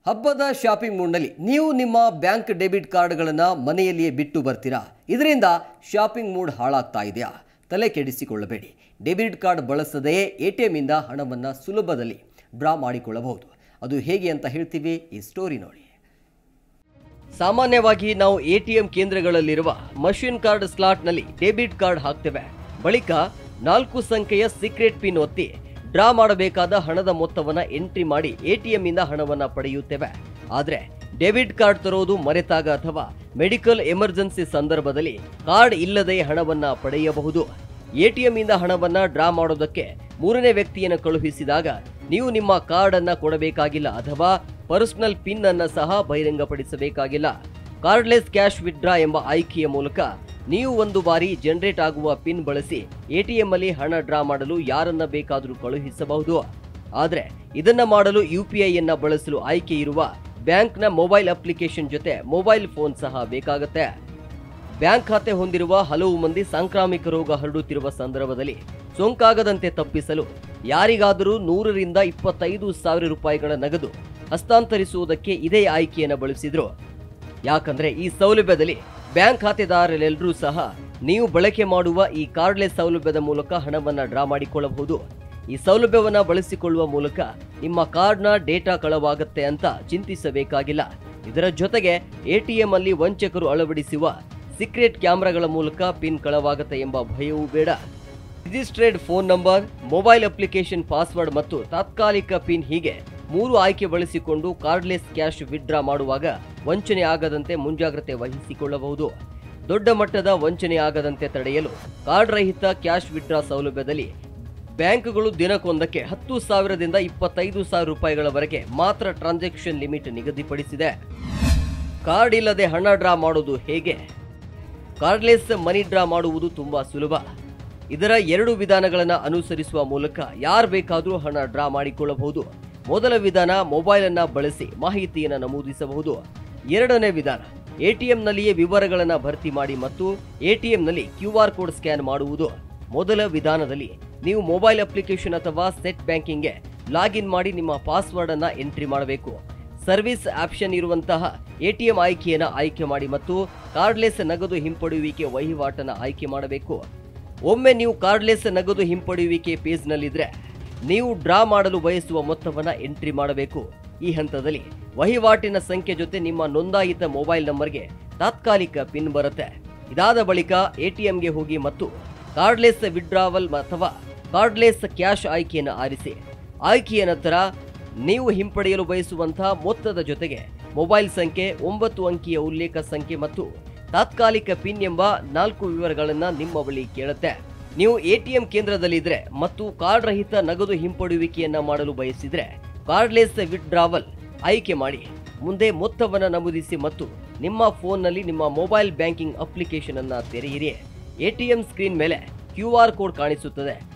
ಹಬ್ಬದ ಶಾಪಿಂಗ್ ಮೂಡ್ನಲ್ಲಿ ನೀವು ನಿಮ್ಮ ಬ್ಯಾಂಕ್ ಡೆಬಿಟ್ ಕಾರ್ಡ್ಗಳನ್ನು ಮನೆಯಲ್ಲಿಯೇ ಬಿಟ್ಟು ಬರ್ತೀರಾ ಇದರಿಂದ ಶಾಪಿಂಗ್ ಮೂಡ್ ಹಾಳಾಗ್ತಾ ಇದೆಯಾ ತಲೆ ಕೆಡಿಸಿಕೊಳ್ಳಬೇಡಿ ಡೆಬಿಟ್ ಕಾರ್ಡ್ ಬಳಸದೆಯೇ ಎ ಟಿ ಎಮ್ಮಿಂದ ಹಣವನ್ನು ಸುಲಭದಲ್ಲಿ ಡ್ರಾ ಮಾಡಿಕೊಳ್ಳಬಹುದು ಅದು ಹೇಗೆ ಅಂತ ಹೇಳ್ತೀವಿ ಈ ಸ್ಟೋರಿ ನೋಡಿ ಸಾಮಾನ್ಯವಾಗಿ ನಾವು ಎ ಟಿ ಎಂ ಕೇಂದ್ರಗಳಲ್ಲಿರುವ ಮಷಿನ್ ಕಾರ್ಡ್ ಸ್ಲಾಟ್ನಲ್ಲಿ ಡೆಬಿಟ್ ಕಾರ್ಡ್ ಹಾಕ್ತೇವೆ ಬಳಿಕ ನಾಲ್ಕು ಸಂಖ್ಯೆಯ ಸೀಕ್ರೆಟ್ ಪಿನ್ ಒತ್ತಿ ಡ್ರಾ ಮಾಡಬೇಕಾದ ಹಣದ ಮೊತ್ತವನ್ನ ಎಂಟ್ರಿ ಮಾಡಿ ಎ ಟಿ ಇಂದ ಹಣವನ್ನ ಪಡೆಯುತ್ತೇವೆ ಆದರೆ ಡೆಬಿಟ್ ಕಾರ್ಡ್ ತರೋದು ಮರೆತಾಗ ಅಥವಾ ಮೆಡಿಕಲ್ ಎಮರ್ಜೆನ್ಸಿ ಸಂದರ್ಭದಲ್ಲಿ ಕಾರ್ಡ್ ಇಲ್ಲದೆ ಹಣವನ್ನ ಪಡೆಯಬಹುದು ಎ ಟಿ ಇಂದ ಹಣವನ್ನ ಡ್ರಾ ಮಾಡೋದಕ್ಕೆ ಮೂರನೇ ವ್ಯಕ್ತಿಯನ್ನು ಕಳುಹಿಸಿದಾಗ ನೀವು ನಿಮ್ಮ ಕಾರ್ಡ್ ಅನ್ನ ಕೊಡಬೇಕಾಗಿಲ್ಲ ಅಥವಾ ಪರ್ಸನಲ್ ಪಿನ್ ಅನ್ನ ಸಹ ಬಹಿರಂಗಪಡಿಸಬೇಕಾಗಿಲ್ಲ ಕಾರ್ಡ್ಲೆಸ್ ಕ್ಯಾಶ್ ವಿತ್ಡ್ರಾ ಎಂಬ ಆಯ್ಕೆಯ ಮೂಲಕ ನೀವು ಒಂದು ಬಾರಿ ಜನರೇಟ್ ಆಗುವ ಪಿನ್ ಬಳಸಿ ಎಟಿಎಂ ಅಲ್ಲಿ ಹಣ ಡ್ರಾ ಮಾಡಲು ಯಾರನ್ನ ಬೇಕಾದರೂ ಕಳುಹಿಸಬಹುದು ಆದರೆ ಇದನ್ನ ಮಾಡಲು ಯು ಪಿ ಐಯನ್ನ ಬಳಸಲು ಆಯ್ಕೆ ಇರುವ ಬ್ಯಾಂಕ್ನ ಮೊಬೈಲ್ ಅಪ್ಲಿಕೇಶನ್ ಜೊತೆ ಮೊಬೈಲ್ ಫೋನ್ ಸಹ ಬೇಕಾಗುತ್ತೆ ಬ್ಯಾಂಕ್ ಖಾತೆ ಹೊಂದಿರುವ ಹಲವು ಮಂದಿ ಸಾಂಕ್ರಾಮಿಕ ರೋಗ ಹರಡುತ್ತಿರುವ ಸಂದರ್ಭದಲ್ಲಿ ಸೋಂಕಾಗದಂತೆ ತಪ್ಪಿಸಲು ಯಾರಿಗಾದರೂ ನೂರರಿಂದ ಇಪ್ಪತ್ತೈದು ಸಾವಿರ ರೂಪಾಯಿಗಳ ನಗದು ಹಸ್ತಾಂತರಿಸುವುದಕ್ಕೆ ಇದೇ ಆಯ್ಕೆಯನ್ನು ಬಳಸಿದ್ರು ಯಾಕಂದ್ರೆ ಈ ಸೌಲಭ್ಯದಲ್ಲಿ ಬ್ಯಾಂಕ್ ಖಾತೆದಾರರೆಲ್ಲರೂ ಸಹ ನೀವು ಬಳಕೆ ಮಾಡುವ ಈ ಕಾರ್ಡ್ಲೆಸ್ ಸೌಲಭ್ಯದ ಮೂಲಕ ಹಣವನ್ನ ಡ್ರಾ ಮಾಡಿಕೊಳ್ಳಬಹುದು ಈ ಸೌಲಭ್ಯವನ್ನ ಬಳಸಿಕೊಳ್ಳುವ ಮೂಲಕ ನಿಮ್ಮ ಕಾರ್ಡ್ನ ಡೇಟಾ ಕಳವಾಗುತ್ತೆ ಅಂತ ಚಿಂತಿಸಬೇಕಾಗಿಲ್ಲ ಇದರ ಜೊತೆಗೆ ಎಟಿಎಂ ಅಲ್ಲಿ ವಂಚಕರು ಅಳವಡಿಸುವ ಸೀಕ್ರೆಟ್ ಕ್ಯಾಮೆರಾಗಳ ಮೂಲಕ ಪಿನ್ ಕಳವಾಗುತ್ತೆ ಎಂಬ ಭಯವೂ ಬೇಡ registered phone number mobile application password ಮತ್ತು ತಾತ್ಕಾಲಿಕ ಪಿನ್ ಹೀಗೆ ಮೂರು ಆಯ್ಕೆ ಬಳಸಿಕೊಂಡು ಕಾರ್ಡ್ಲೆಸ್ ಕ್ಯಾಶ್ ವಿತ್ಡ್ರಾ ಮಾಡುವಾಗ ವಂಚನೆ ಆಗದಂತೆ ಮುಂಜಾಗ್ರತೆ ವಹಿಸಿಕೊಳ್ಳಬಹುದು ದೊಡ್ಡ ಮಟ್ಟದ ವಂಚನೆ ಆಗದಂತೆ ತಡೆಯಲು ಕಾರ್ಡ್ ರಹಿತ ಕ್ಯಾಶ್ ವಿತ್ಡ್ರಾ ಸೌಲಭ್ಯದಲ್ಲಿ ಬ್ಯಾಂಕ್ಗಳು ದಿನಕ್ಕೊಂದಕ್ಕೆ ಹತ್ತು ಸಾವಿರದಿಂದ ಇಪ್ಪತ್ತೈದು ಸಾವಿರ ರೂಪಾಯಿಗಳವರೆಗೆ ಮಾತ್ರ ಟ್ರಾನ್ಸಾಕ್ಷನ್ ಲಿಮಿಟ್ ನಿಗದಿಪಡಿಸಿದೆ ಕಾರ್ಡ್ ಇಲ್ಲದೆ ಹಣ ಡ್ರಾ ಮಾಡೋದು ಹೇಗೆ ಕಾರ್ಡ್ಲೆಸ್ ಮನಿ ಡ್ರಾ ಮಾಡುವುದು ತುಂಬಾ ಸುಲಭ ಇದರ ಎರಡು ವಿಧಾನಗಳನ್ನು ಅನುಸರಿಸುವ ಮೂಲಕ ಯಾರು ಬೇಕಾದರೂ ಹಣ ಡ್ರಾ ಮಾಡಿಕೊಳ್ಳಬಹುದು ಮೊದಲ ವಿಧಾನ ಮೊಬೈಲ್ ಅನ್ನ ಬಳಸಿ ಮಾಹಿತಿಯನ್ನು ನಮೂದಿಸಬಹುದು ಎರಡನೇ ವಿಧಾನ ಎಟಿಎಂನಲ್ಲಿಯೇ ವಿವರಗಳನ್ನು ಭರ್ತಿ ಮಾಡಿ ಮತ್ತು ಎಟಿಎಂನಲ್ಲಿ ಕ್ಯೂ ಆರ್ ಕೋಡ್ ಸ್ಕ್ಯಾನ್ ಮಾಡುವುದು ಮೊದಲ ವಿಧಾನದಲ್ಲಿ ನೀವು ಮೊಬೈಲ್ ಅಪ್ಲಿಕೇಶನ್ ಅಥವಾ ಸೆಟ್ ಬ್ಯಾಂಕಿಂಗ್ಗೆ ಲಾಗಿನ್ ಮಾಡಿ ನಿಮ್ಮ ಪಾಸ್ವರ್ಡ್ ಅನ್ನ ಎಂಟ್ರಿ ಮಾಡಬೇಕು ಸರ್ವಿಸ್ ಆಪ್ಷನ್ ಇರುವಂತಹ ಎಟಿಎಂ ಆಯ್ಕೆಯನ್ನು ಆಯ್ಕೆ ಮಾಡಿ ಮತ್ತು ಕಾರ್ಡ್ಲೆಸ್ ನಗದು ಹಿಂಪಡೆಯುವಿಕೆ ವಹಿವಾಟನ್ನು ಆಯ್ಕೆ ಮಾಡಬೇಕು ಒಮ್ಮೆ ನೀವು ಕಾರ್ಡ್ಲೆಸ್ ನಗದು ಹಿಂಪಡೆಯುವಿಕೆ ಪೇಜ್ನಲ್ಲಿದ್ರೆ ನೀವು ಡ್ರಾ ಮಾಡಲು ಬಯಸುವ ಮೊತ್ತವನ್ನು ಎಂಟ್ರಿ ಮಾಡಬೇಕು ಈ ಹಂತದಲ್ಲಿ ವಹಿವಾಟಿನ ಸಂಖ್ಯೆ ಜೊತೆ ನಿಮ್ಮ ನೋಂದಾಯಿತ ಮೊಬೈಲ್ ನಂಬರ್ಗೆ ತಾತ್ಕಾಲಿಕ ಪಿನ್ ಬರುತ್ತೆ ಇದಾದ ಬಳಿಕ ಎಟಿಎಂಗೆ ಹೋಗಿ ಮತ್ತು ಕಾರ್ಡ್ಲೆಸ್ ವಿಡ್ರಾವಲ್ ಅಥವಾ ಕಾರ್ಡ್ಲೆಸ್ ಕ್ಯಾಶ್ ಆಯ್ಕೆಯನ್ನು ಆರಿಸಿ ಆಯ್ಕೆಯ ನಂತರ ನೀವು ಹಿಂಪಡೆಯಲು ಬಯಸುವಂತಹ ಮೊತ್ತದ ಜೊತೆಗೆ ಮೊಬೈಲ್ ಸಂಖ್ಯೆ ಒಂಬತ್ತು ಅಂಕಿಯ ಉಲ್ಲೇಖ ಸಂಖ್ಯೆ ಮತ್ತು ತಾತ್ಕಾಲಿಕ ಪಿನ್ ಎಂಬ ನಾಲ್ಕು ವಿವರಗಳನ್ನು ನಿಮ್ಮ ಬಳಿ ಕೇಳುತ್ತೆ ನೀವು ಎಟಿಎಂ ಕೇಂದ್ರದಲ್ಲಿದ್ರೆ ಮತ್ತು ಕಾರ್ಡ್ ರಹಿತ ನಗದು ಹಿಂಪಡೆಯುವಿಕೆಯನ್ನ ಮಾಡಲು ಬಯಸಿದ್ರೆ ಕಾರ್ಡ್ಲೆಸ್ ವಿಡ್ರಾವಲ್ ಆಯ್ಕೆ ಮಾಡಿ ಮುಂದೆ ಮೊತ್ತವನ್ನು ನಮೂದಿಸಿ ಮತ್ತು ನಿಮ್ಮ ಫೋನ್ನಲ್ಲಿ ನಿಮ್ಮ ಮೊಬೈಲ್ ಬ್ಯಾಂಕಿಂಗ್ ಅಪ್ಲಿಕೇಶನ್ ಅನ್ನ ತೆರೆಯಿರಿ ಎಟಿಎಂ ಸ್ಕ್ರೀನ್ ಮೇಲೆ ಕ್ಯೂ ಆರ್ ಕೋಡ್ ಕಾಣಿಸುತ್ತದೆ